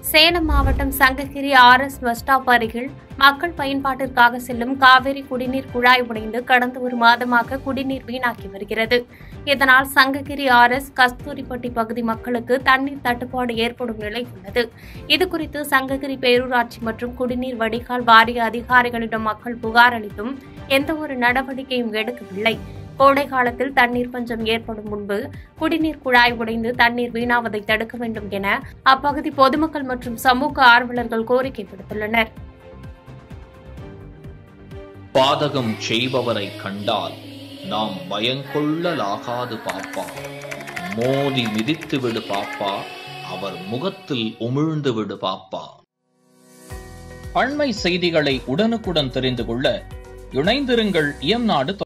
சேலம் மாவட்டம் Sankagiri R S bus stop அருகில் மக்கள் பயன்பாட்டிற்காக செல்லும் காவிரி குடிநீர் குழாய் உடைந்து கடந்த ஒரு மாதமாக குடிநீர் வீணாக்கி வருகிறது இதனால் சங்ககிரி ஆர் எஸ் கஸ்தூரிப்பட்டி பகுதி மக்களுக்கு தண்ணீர் தட்டுப்பாடு ஏற்படும் நிலை உள்ளது இதுகுறித்து சங்ககிரி பேரூராட்சி மற்றும் குடிநீர் வடிகால் வாரிய அதிகாரிகளிடம் மக்கள் புகார் அளித்தும் எந்தவொரு நடவடிக்கையும் எடுக்கவில்லை கோடை காலத்தில் தண்ணீர் பஞ்சம் ஏற்படும் முன்பு குடிநீர் குழாய் உடைந்து தண்ணீர் வீணாவதை தடுக்க வேண்டும் என அப்பகுதி பொதுமக்கள் மற்றும் சமூக ஆர்வலர்கள் கோரிக்கை விடுத்துள்ளனர் பாதகம் செய்பவரை கண்டால் நாம் பயங்கொள்ளலாகாது பாப்பா மோதி மிதித்து விடு பாப்பா அவர் முகத்தில் உமிழ்ந்து விடு பாப்பா அண்மை செய்திகளை உடனுக்குடன் தெரிந்து கொள்ள இணைந்திருங்கள் இயம்நாடு